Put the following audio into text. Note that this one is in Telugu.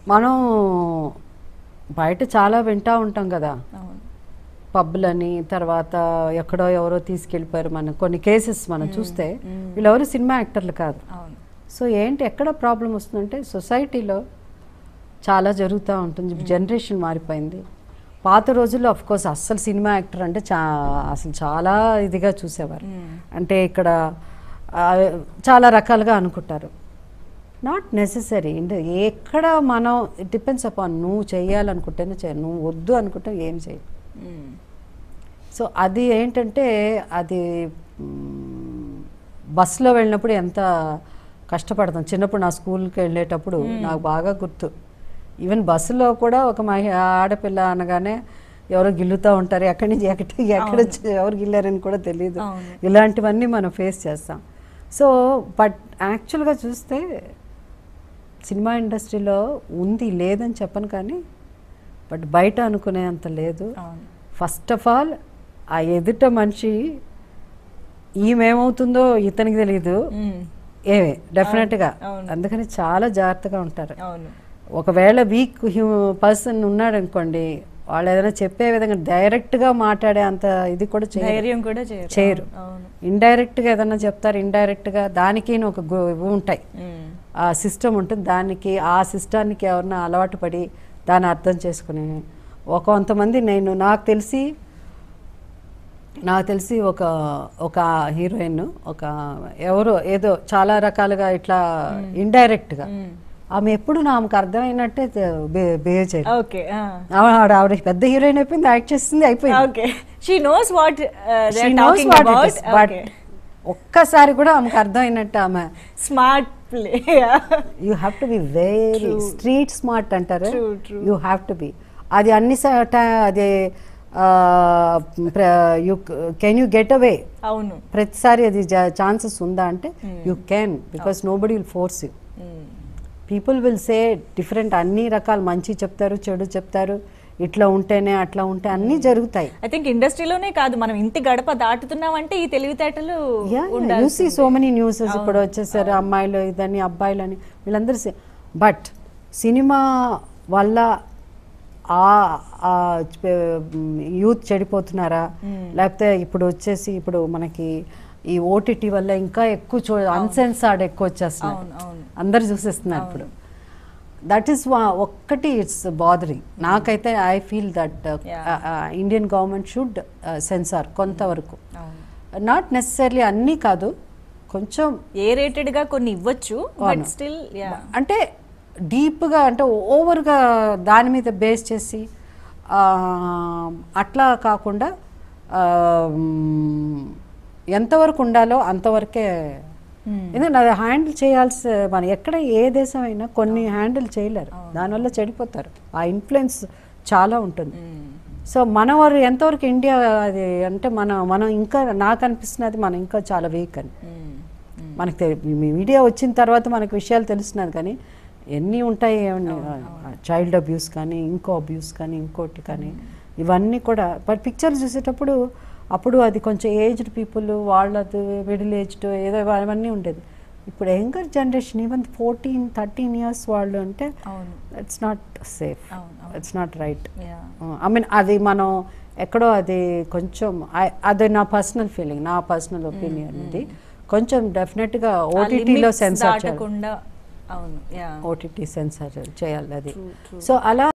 మనం బయట చాలా వింటా ఉంటాం కదా అవును పబ్లని తర్వాత ఎక్కడో ఎవరో తీసుకెళ్ళిపోయారు మనం కొన్ని కేసెస్ మనం చూస్తే వీళ్ళెవరు సినిమా యాక్టర్లు కాదు అవును సో ఏంటి ఎక్కడ ప్రాబ్లం వస్తుందంటే సొసైటీలో చాలా జరుగుతూ ఉంటుంది జనరేషన్ మారిపోయింది పాత రోజుల్లో అఫ్ కోర్స్ అస్సలు సినిమా యాక్టర్ అంటే చా అసలు చాలా ఇదిగా చూసేవారు అంటే ఇక్కడ ఆ, చాలా రకాలుగా అనుకుంటారు నాట్ నెససరీ ఎక్కడ మనం ఇట్ డిపెండ్స్ అపాన్ నువ్వు చేయాలనుకుంటేనే చేయాలి నువ్వు వద్దు అనుకుంటే ఏం చేయి మ్మ్. సో అది ఏంటంటే అది మ్, బస్సులో వెళ్ళినప్పుడు ఎంత కష్టపడతాం చిన్నప్పుడు నా స్కూల్కి వెళ్ళేటప్పుడు నాకు బాగా గుర్తు ఈవెన్ బస్సులో కూడా ఒక మహి ఆడపిల్ల అనగానే ఎవరో గిల్లుతూ ఉంటారు ఎక్కడి నుంచి ఎక్కడ ఎక్కడ వచ్చి ఎవరు గిల్లారని కూడా తెలియదు అవును. ఇలాంటివన్నీ మనం ఫేస్ చేస్తాం సో బట్ యాక్చువల్గా చూస్తే సినిమా ఇండస్ట్రీలో ఉంది లేదని చెప్పను కానీ బట్ బయట అనుకునే అంత లేదు అవును ఫస్ట్ ఆఫ్ ఆల్ ఆ ఎదుట మనిషి ఈమెమవుతుందో ఇతనికి తెలియదు మ్మ్. ఏమే డెఫినెట్గా అవును. అందుకని చాలా జాగ్రత్తగా ఉంటారు అవును ఒకవేళ వీక్ హ్యూ పర్సన్ ఉన్నాడు అనుకోండి వాళ్ళు ఏదైనా చెప్పే విధంగా డైరెక్ట్గా మాట్లాడే అంత ఇది కూడా చేయరు ధైర్యం కూడా చేయరు చేయరు. అవును ఇండైరెక్ట్గా ఏదైనా చెప్తారు ఇండైరెక్ట్గా దానికి ఒక గు- ఇవి ఉంటాయి మ్మ్. ఆ సిస్టమ్ ఉంటుంది దానికి ఆ సిస్టానికి ఎవరన్నా అలవాటు పడి దాన్ని అర్థం చేసుకుని ఒక కొంతమంది నేను నాకు తెలిసి నాకు తెలిసి ఒక ఒక హీరోయిన్ ఒక ఎవరో ఏదో చాలా రకాలుగా ఇట్లా ఇండైరెక్ట్గా మ్మ్. ఆమె ఎప్పుడు నాకు అర్థమైనట్టే బిహేవ్ చేయదు ఓకే ఆ. ఆవిడ ఆవిడ పెద్ద హీరోయిన్ అయిపోయింది యాక్ట్ చేస్తుంది అయిపోయింది okay she knows what She knows what it is, but ఒక్కసారి కూడా ఆమెకు అర్థమైనట్టు ఆమె smart play you have to be very street smart అంటారు True, true. You have to be అది అన్ని స- ట- అది you can you get away అవును ప్రతిసారి అది ఛాన్సెస్ ఉందా అంటే you can because nobody will force you hmm. People will say different అన్ని రకాల మంచి చెప్తారు చెడు చెప్తారు ఇట్లా ఉంటేనే అట్లా ఉంటే అన్నీ జరుగుతాయి ఐ థింక్ ఇండస్ట్రీలోనే కాదు మనం ఇంటి గడప దాటుతున్నామంటే ఈ తెలివితేటలు you see so many nuances ఇప్పుడు వచ్చేసారు అమ్మాయిలు ఇదని అబ్బాయిలు అని వీళ్ళందరూ బట్ సినిమా వల్ల ఆ యూత్ చెడిపోతున్నారా లేకపోతే ఇప్పుడు వచ్చేసి ఇప్పుడు మనకి ఈ ఓటీటీ వల్ల ఇంకా ఎక్కువ చూ అన్సెన్సార్డ్ ఎక్కువ వచ్చేస్తున్నారు అవును అవును అందరు చూసేస్తున్నారు ఇప్పుడు దట్ ఈస్ ఒక్కటి ఇట్స్ బాదరింగ్ నాకైతే I feel that Indian government should censor కొంతవరకు అవును నాట్ నెసెసరీ అన్నీ కాదు కొంచెం ఏ రేటెడ్ గా కొన్ని ఇవ్వచ్చు బట్ స్టిల్ యా అంటే డీప్గా అంటే ఓవర్గా దాని మీద బేస్ చేసి ఆ, అట్లా కాకుండా ఆ, మ్, ఎంతవరకు ఉండాలో అంతవరకే ఎందుకంటే అది హ్యాండిల్ చేయాల్సి మన ఎక్కడ ఏ దేశం అయినా కొన్ని హ్యాండిల్ చేయలేరు దానివల్ల చెడిపోతారు ఆ ఇన్ఫ్లుయెన్స్ చాలా ఉంటుంది సో మన వారు ఎంతవరకు ఇండియా అది అంటే మన మనం ఇంకా నాకు అనిపిస్తున్నది మనం ఇంకా చాలా వీక్ అని మనకు తెలి- మీ మీడియా వచ్చిన తర్వాత మనకు విషయాలు తెలుస్తున్నది కానీ ఎన్ని ఉంటాయి చైల్డ్ అబ్యూస్ కానీ ఇంకో అబ్యూస్ కానీ ఇంకోటి కానీ ఇవన్నీ కూడా బట్ పిక్చర్ చూసేటప్పుడు అప్పుడు అది కొంచెం ఏజ్డ్ పీపుల్ వాళ్ళది మిడిల్ ఏజ్డ్ ఏదో అవన్నీ ఉండేది ఇప్పుడు younger generation even fourteen thirteen years వాళ్ళు అంటే అవును ఇట్స్ నాట్ సేఫ్ అవును it's not right yeah I mean అది మనం ఎక్కడో అది కొంచెం I- అది నా పర్సనల్ ఫీలింగ్ నా పర్సనల్ ఒపీనియన్ ఇది కొంచెం డెఫినెట్గా ఓటీటీలో సెన్సార్ చేయాలి దాటకుండా అవును యా ఓటీటీ సెన్సార్ చేయాలి అది True, true. సో అలా